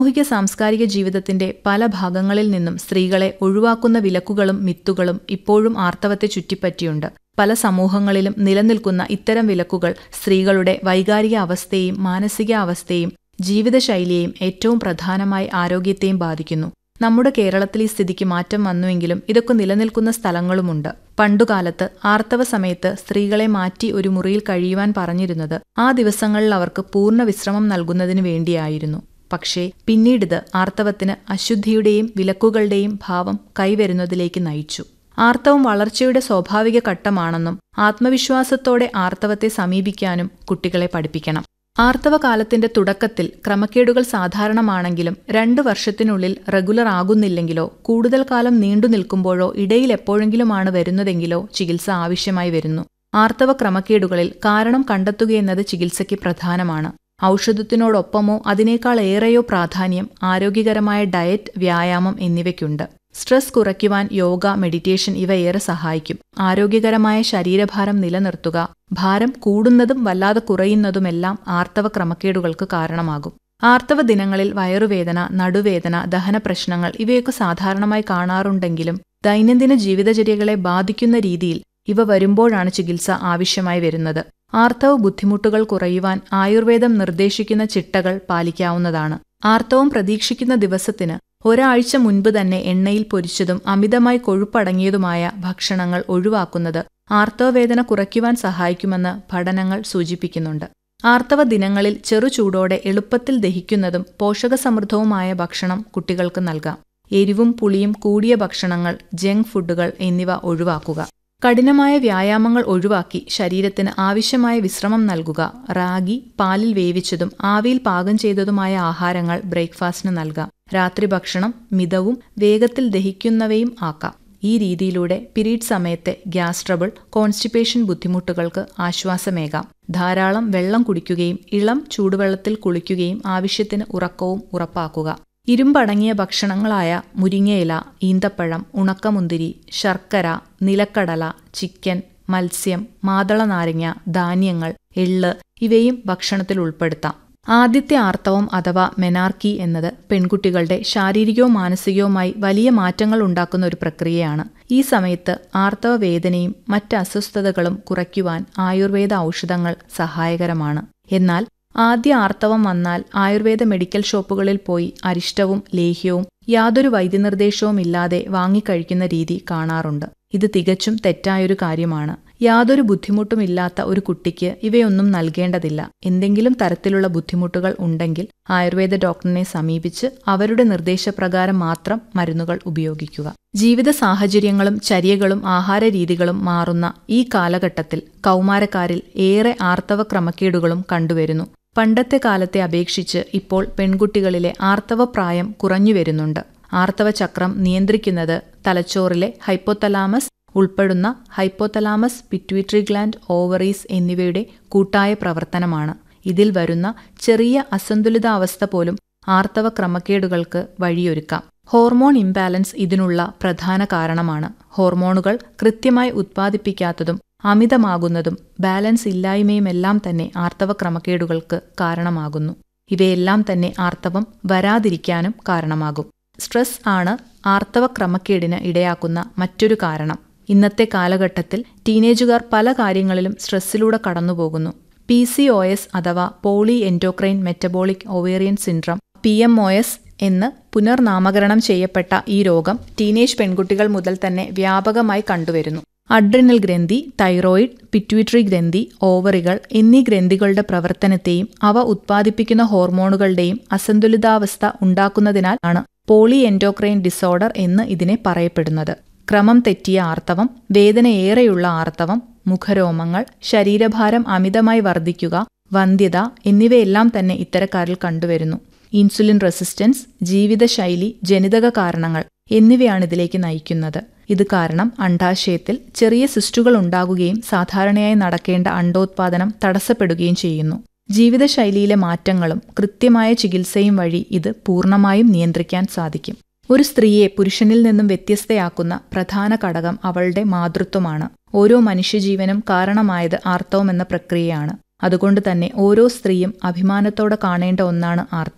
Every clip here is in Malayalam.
സാമൂഹിക സാംസ്കാരിക ജീവിതത്തിന്റെ പല ഭാഗങ്ങളിൽ നിന്നും സ്ത്രീകളെ ഒഴിവാക്കുന്ന വിലക്കുകളും മിത്തുകളും ഇപ്പോഴും ആർത്തവത്തെ ചുറ്റിപ്പറ്റിയുണ്ട് പല സമൂഹങ്ങളിലും നിലനിൽക്കുന്ന ഇത്തരം വിലക്കുകൾ സ്ത്രീകളുടെ വൈകാരിക അവസ്ഥയെയും മാനസിക അവസ്ഥയെയും ജീവിതശൈലിയെയും ഏറ്റവും പ്രധാനമായി ആരോഗ്യത്തെയും ബാധിക്കുന്നു നമ്മുടെ കേരളത്തിൽ ഈ സ്ഥിതിക്ക് മാറ്റം വന്നുവെങ്കിലും ഇതൊക്കെ നിലനിൽക്കുന്ന സ്ഥലങ്ങളുമുണ്ട് പണ്ടുകാലത്ത് ആർത്തവ സമയത്ത് സ്ത്രീകളെ മാറ്റി ഒരു മുറിയിൽ കഴിയുവാൻ പറഞ്ഞിരുന്നത് ആ ദിവസങ്ങളിൽ അവർക്ക് പൂർണ്ണ വിശ്രമം നൽകുന്നതിനു വേണ്ടിയായിരുന്നു പക്ഷേ പിന്നീടിത് ആർത്തവത്തിന് അശുദ്ധിയുടെയും വിലക്കുകളുടെയും ഭാവം കൈവരുന്നതിലേക്ക് നയിച്ചു ആർത്തവം വളർച്ചയുടെ സ്വാഭാവിക ഘട്ടമാണെന്നും ആത്മവിശ്വാസത്തോടെ ആർത്തവത്തെ സമീപിക്കാനും കുട്ടികളെ പഠിപ്പിക്കണം ആർത്തവ കാലത്തിന്റെ തുടക്കത്തിൽ ക്രമക്കേടുകൾ സാധാരണമാണെങ്കിലും രണ്ടു വർഷത്തിനുള്ളിൽ റെഗുലർ ആകുന്നില്ലെങ്കിലോ കൂടുതൽ കാലം നീണ്ടു നിൽക്കുമ്പോഴോ ഇടയിൽ എപ്പോഴെങ്കിലുമാണ് വരുന്നതെങ്കിലോ ചികിത്സ ആവശ്യമായി വരുന്നു ആർത്തവ ക്രമക്കേടുകളിൽ കാരണം കണ്ടെത്തുകയെന്നത് ചികിത്സയ്ക്ക് പ്രധാനമാണ് ഔഷധത്തിനോടൊപ്പമോ അതിനേക്കാൾ ഏറെയോ പ്രാധാന്യം ആരോഗ്യകരമായ ഡയറ്റ് വ്യായാമം എന്നിവയ്ക്കുണ്ട് സ്ട്രെസ് കുറയ്ക്കുവാൻ യോഗ മെഡിറ്റേഷൻ ഇവ ഏറെ സഹായിക്കും ആരോഗ്യകരമായ ശരീരഭാരം നിലനിർത്തുക ഭാരം കൂടുന്നതും വല്ലാതെ കുറയുന്നതുമെല്ലാം ആർത്തവ ക്രമക്കേടുകൾക്ക് കാരണമാകും ആർത്തവ ദിനങ്ങളിൽ വയറുവേദന നടുവേദന ദഹന പ്രശ്നങ്ങൾ ഇവയൊക്കെ സാധാരണമായി കാണാറുണ്ടെങ്കിലും ദൈനംദിന ജീവിതചര്യകളെ ബാധിക്കുന്ന രീതിയിൽ ഇവ വരുമ്പോഴാണ് ചികിത്സ ആവശ്യമായി വരുന്നത് ആർത്തവ ബുദ്ധിമുട്ടുകൾ കുറയുവാൻ ആയുർവേദം നിർദ്ദേശിക്കുന്ന ചിട്ടകൾ പാലിക്കാവുന്നതാണ് ആർത്തവം പ്രതീക്ഷിക്കുന്ന ദിവസത്തിന് ഒരാഴ്ച മുൻപ് തന്നെ എണ്ണയിൽ പൊരിച്ചതും അമിതമായി കൊഴുപ്പടങ്ങിയതുമായ ഭക്ഷണങ്ങൾ ഒഴിവാക്കുന്നത് ആർത്തവവേദന കുറയ്ക്കുവാൻ സഹായിക്കുമെന്ന് പഠനങ്ങൾ സൂചിപ്പിക്കുന്നുണ്ട് ആർത്തവ ദിനങ്ങളിൽ ചെറു ചൂടോടെ എളുപ്പത്തിൽ ദഹിക്കുന്നതും പോഷകസമൃദ്ധവുമായ ഭക്ഷണം കുട്ടികൾക്ക് നൽകാം എരിവും പുളിയും കൂടിയ ഭക്ഷണങ്ങൾ ജങ്ക് ഫുഡുകൾ എന്നിവ ഒഴിവാക്കുക കഠിനമായ വ്യായാമങ്ങൾ ഒഴിവാക്കി ശരീരത്തിന് ആവശ്യമായ വിശ്രമം നൽകുക റാഗി പാലിൽ വേവിച്ചതും ആവിയിൽ പാകം ചെയ്തതുമായ ആഹാരങ്ങൾ ബ്രേക്ക്ഫാസ്റ്റിന് നൽകാം രാത്രി ഭക്ഷണം മിതവും വേഗത്തിൽ ദഹിക്കുന്നവയും ആക്കാം ഈ രീതിയിലൂടെ പീരീഡ് സമയത്തെ ഗ്യാസ് ട്രബിൾ കോൺസ്റ്റിപ്പേഷൻ ബുദ്ധിമുട്ടുകൾക്ക് ആശ്വാസമേകാം ധാരാളം വെള്ളം കുടിക്കുകയും ഇളം ചൂടുവെള്ളത്തിൽ കുളിക്കുകയും ആവശ്യത്തിന് ഉറക്കവും ഉറപ്പാക്കുക ഇരുമ്പടങ്ങിയ ഭക്ഷണങ്ങളായ മുരിങ്ങയില ഈന്തപ്പഴം ഉണക്കമുന്തിരി ശർക്കര നിലക്കടല ചിക്കൻ മത്സ്യം മാതളനാരങ്ങ ധാന്യങ്ങൾ എള്ള് ഇവയും ഭക്ഷണത്തിൽ ഉൾപ്പെടുത്താം ആദ്യത്തെ ആർത്തവം അഥവാ മെനാർക്കി എന്നത് പെൺകുട്ടികളുടെ ശാരീരികവും മാനസികവുമായി വലിയ മാറ്റങ്ങൾ ഉണ്ടാക്കുന്ന ഒരു പ്രക്രിയയാണ് ഈ സമയത്ത് ആർത്തവ വേദനയും മറ്റ് അസ്വസ്ഥതകളും കുറയ്ക്കുവാൻ ആയുർവേദ ഔഷധങ്ങൾ സഹായകരമാണ് എന്നാൽ ആദ്യ ആർത്തവം വന്നാൽ ആയുർവേദ മെഡിക്കൽ ഷോപ്പുകളിൽ പോയി അരിഷ്ടവും ലേഹ്യവും യാതൊരു വൈദ്യനിർദ്ദേശവും ഇല്ലാതെ വാങ്ങിക്കഴിക്കുന്ന രീതി കാണാറുണ്ട് ഇത് തികച്ചും തെറ്റായൊരു കാര്യമാണ് യാതൊരു ബുദ്ധിമുട്ടുമില്ലാത്ത ഒരു കുട്ടിക്ക് ഇവയൊന്നും നൽകേണ്ടതില്ല എന്തെങ്കിലും തരത്തിലുള്ള ബുദ്ധിമുട്ടുകൾ ഉണ്ടെങ്കിൽ ആയുർവേദ ഡോക്ടറിനെ സമീപിച്ച് അവരുടെ നിർദ്ദേശപ്രകാരം മാത്രം മരുന്നുകൾ ഉപയോഗിക്കുക ജീവിത സാഹചര്യങ്ങളും ചര്യകളും ആഹാരരീതികളും മാറുന്ന ഈ കാലഘട്ടത്തിൽ കൗമാരക്കാരിൽ ഏറെ ആർത്തവ ക്രമക്കേടുകളും കണ്ടുവരുന്നു പണ്ടത്തെ കാലത്തെ അപേക്ഷിച്ച് ഇപ്പോൾ പെൺകുട്ടികളിലെ ആർത്തവ പ്രായം കുറഞ്ഞുവരുന്നുണ്ട് ആർത്തവ ചക്രം നിയന്ത്രിക്കുന്നത് തലച്ചോറിലെ ഹൈപ്പോതലാമസ് ഉൾപ്പെടുന്ന ഹൈപ്പോതലാമസ് പിറ്റ്യൂട്ടറി ഗ്ലാൻഡ് ഓവറീസ് എന്നിവയുടെ കൂട്ടായ പ്രവർത്തനമാണ് ഇതിൽ വരുന്ന ചെറിയ അസന്തുലിതാവസ്ഥ പോലും ആർത്തവ ക്രമക്കേടുകൾക്ക് വഴിയൊരുക്കാം ഹോർമോൺ ഇംബാലൻസ് ഇതിനുള്ള പ്രധാന കാരണമാണ് ഹോർമോണുകൾ കൃത്യമായി ഉത്പാദിപ്പിക്കാത്തതും അമിതമാകുന്നതും ബാലൻസ് ഇല്ലായ്മയുമെല്ലാം തന്നെ ആർത്തവ ക്രമക്കേടുകൾക്ക് കാരണമാകുന്നു ഇവയെല്ലാം തന്നെ ആർത്തവം വരാതിരിക്കാനും കാരണമാകും സ്ട്രെസ് ആണ് ആർത്തവ ക്രമക്കേടിന് ഇടയാക്കുന്ന മറ്റൊരു കാരണം ഇന്നത്തെ കാലഘട്ടത്തിൽ ടീനേജുകാർ പല കാര്യങ്ങളിലും സ്ട്രെസ്സിലൂടെ കടന്നുപോകുന്നു പി സി ഒ എസ് അഥവാ poly endocrine metabolic ovarian syndrome P M O S എന്ന് പുനർനാമകരണം ചെയ്യപ്പെട്ട ഈ രോഗം ടീനേജ് പെൺകുട്ടികൾ മുതൽ തന്നെ വ്യാപകമായി കണ്ടുവരുന്നു അഡ്രിനൽ ഗ്രന്ഥി തൈറോയിഡ് പിറ്റ്യൂട്ടറി ഗ്രന്ഥി ഓവറികൾ എന്നീ ഗ്രന്ഥികളുടെ പ്രവർത്തനത്തെയും അവ ഉത്പാദിപ്പിക്കുന്ന ഹോർമോണുകളുടെയും അസന്തുലിതാവസ്ഥ ഉണ്ടാക്കുന്നതിനാൽ ആണ് പോളി എൻഡോക്രൈൻ ഡിസോർഡർ എന്ന് ഇതിനെ പറയപ്പെടുന്നത് ക്രമം തെറ്റിയ ആർത്തവം വേദനയേറെയുള്ള ആർത്തവം മുഖരോമങ്ങൾ ശരീരഭാരം അമിതമായി വർദ്ധിക്കുക വന്ധ്യത എന്നിവയെല്ലാം തന്നെ ഇത്തരക്കാരിൽ കണ്ടുവരുന്നു ഇൻസുലിൻ റെസിസ്റ്റൻസ് ജീവിതശൈലി ജനിതക കാരണങ്ങൾ എന്നിവയാണ് ഇതിലേക്ക് നയിക്കുന്നത് ഇത് കാരണം അണ്ഡാശയത്തിൽ ചെറിയ സിസ്റ്റുകൾ ഉണ്ടാകുകയും സാധാരണയായി നടക്കേണ്ട അണ്ടോത്പാദനം തടസ്സപ്പെടുകയും ചെയ്യുന്നു ജീവിതശൈലിയിലെ മാറ്റങ്ങളും കൃത്യമായ ചികിത്സയും വഴി ഇത് പൂർണ്ണമായും നിയന്ത്രിക്കാൻ സാധിക്കും ഒരു സ്ത്രീയെ പുരുഷനിൽ നിന്നും വ്യത്യസ്തയാക്കുന്ന പ്രധാന ഘടകം അവളുടെ മാതൃത്വമാണ് ഓരോ മനുഷ്യജീവനും കാരണമായത് ആർത്തവം എന്ന പ്രക്രിയയാണ് അതുകൊണ്ട് തന്നെ ഓരോ സ്ത്രീയും അഭിമാനത്തോടെ കാണേണ്ട ഒന്നാണ് ആർത്തവം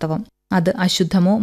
അത് അശുദ്ധമോ